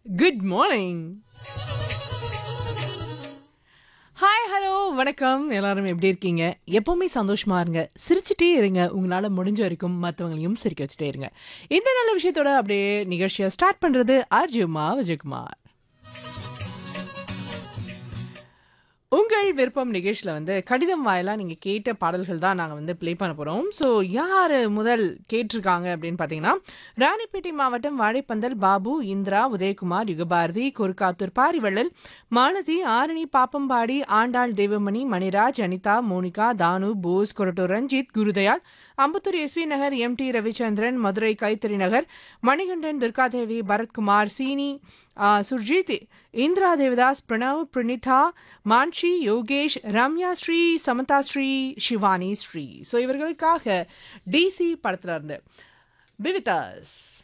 good morning hi hello வணக்கம் எல்லாரும் எப்படி இருக்கீங்க எப்பவுமே சந்தோஷமா இருங்க சிரிச்சுட்டே இருங்க உங்களால முடிஞ்ச வரைக்கும் மற்றவங்களையும் சிரிக்க வச்சுட்டே இருங்க இந்த நல்ல விஷயத்தோட அப்படியே நிகழ்ச்சியை ஸ்டார்ட் பண்றது அர்ஜுமா விஜயகுமார் உங்கள் விருப்பம் நிகழ்ச்சியில் வந்து கடிதம் வாயிலாக நீங்கள் கேட்ட பாடல்கள் தான் நாங்கள் வந்து ப்ளே பண்ண போகிறோம் ஸோ யார் முதல் கேட்டிருக்காங்க அப்படின்னு பார்த்தீங்கன்னா ராணிப்பேட்டை மாவட்டம் Vazhaipandal Babu Indira Udayakumar Yugabharathi Kurukkathur Parivallal Malathi Arani Pappampadi Andal Devamani Maniraj Anitha Monika Thanu Bose Korattur Ranjith Gurudayal Ambattur S V Nagar M D Ravichandran Madurai Kaithari Nagar Manikandan Durgadevi Bharathkumar Seeni ஆ, சுர்ஜித் இந்திரா தேவதாஸ் பிரணவ் பிரணீதா மான்ஷி யோகேஷ் ரம்யா ஸ்ரீ சமதா ஸ்ரீ சிவானி ஸ்ரீ ஸோ இவர்களுக்காக டிசி படத்துல இருந்து பிவிதாஸ்